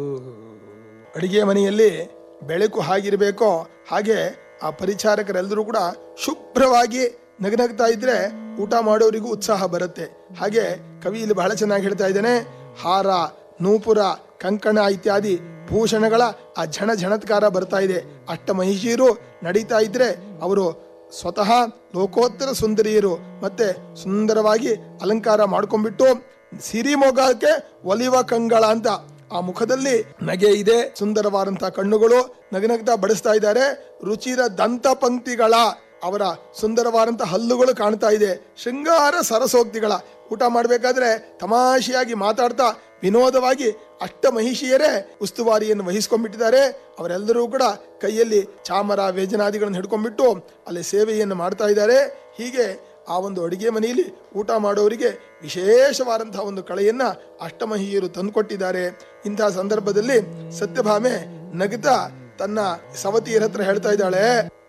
ಅಡಿಗೆ ಮನೆಯಲ್ಲಿ ಬೆಳಕು ಹಾಗಿರಬೇಕೋ ಹಾಗೆ ಆ ಪರಿಚಾರಕರೆಲ್ಲರೂ ಕೂಡ ಶುಭ್ರವಾಗಿ ನಗನಗ್ತಾ ಇದ್ರೆ ಊಟ ಮಾಡೋರಿಗೂ ಉತ್ಸಾಹ ಬರುತ್ತೆ ಹಾಗೆ ಕವಿ ಇಲ್ಲಿ ಬಹಳ ಚೆನ್ನಾಗಿ ಹೇಳ್ತಾ ಇದ್ದಾನೆ ಹಾರ ನೂಪುರ ಕಂಕಣ ಇತ್ಯಾದಿ ಭೂಷಣಗಳ ಆ ಝಣ ಝಣತ್ಕಾರ ಬರ್ತಾ ಇದೆ ಅಷ್ಟ ಮಹಿಷಿಯರು ನಡೀತಾ ಇದ್ರೆ ಅವರು ಸ್ವತಃ ಲೋಕೋತ್ತರ ಸುಂದರಿಯರು ಮತ್ತೆ ಸುಂದರವಾಗಿ ಅಲಂಕಾರ ಮಾಡ್ಕೊಂಡ್ಬಿಟ್ಟು ಸಿರಿಮೊಗಕ್ಕೆ ಒಲಿವ ಕಂಗಳ ಅಂತ ಆ ಮುಖದಲ್ಲಿ ನಗೆ ಇದೆ ಸುಂದರವಾದಂತಹ ಕಣ್ಣುಗಳು ನಗನಗ್ತಾ ಬಡಿಸ್ತಾ ಇದ್ದಾರೆ ರುಚಿರ ದಂತ ಪಂಕ್ತಿಗಳ ಅವರ ಸುಂದರವಾದಂತಹ ಹಲ್ಲುಗಳು ಕಾಣ್ತಾ ಇದೆ ಶೃಂಗಾರ ಸರಸೋಕ್ತಿಗಳ ಊಟ ಮಾಡಬೇಕಾದ್ರೆ ತಮಾಷೆಯಾಗಿ ಮಾತಾಡ್ತಾ ವಿನೋದವಾಗಿ ಅಷ್ಟ ಮಹಿಷಿಯರೇ ಉಸ್ತುವಾರಿಯನ್ನು ವಹಿಸ್ಕೊಂಡ್ಬಿಟ್ಟಿದ್ದಾರೆ ಅವರೆಲ್ಲರೂ ಕೂಡ ಕೈಯಲ್ಲಿ ಚಾಮರ ವ್ಯಜನಾದಿಗಳನ್ನು ಹಿಡ್ಕೊಂಡ್ಬಿಟ್ಟು ಅಲ್ಲಿ ಸೇವೆಯನ್ನು ಮಾಡ್ತಾ ಇದ್ದಾರೆ ಹೀಗೆ ಆ ಒಂದು ಅಡಿಗೆ ಮನೆಯಲ್ಲಿ ಊಟ ಮಾಡೋರಿಗೆ ವಿಶೇಷವಾದಂತಹ ಒಂದು ಕಳೆಯನ್ನ ಅಷ್ಟಮಹಿಯರು ತಂದುಕೊಟ್ಟಿದ್ದಾರೆ ಇಂತಹ ಸಂದರ್ಭದಲ್ಲಿ ಸತ್ಯಭಾಮೆ ನಗುತ್ತಾ ತನ್ನ ಸವತಿಯರ ಹತ್ರ ಹೇಳ್ತಾ ಇದ್ದಾಳೆ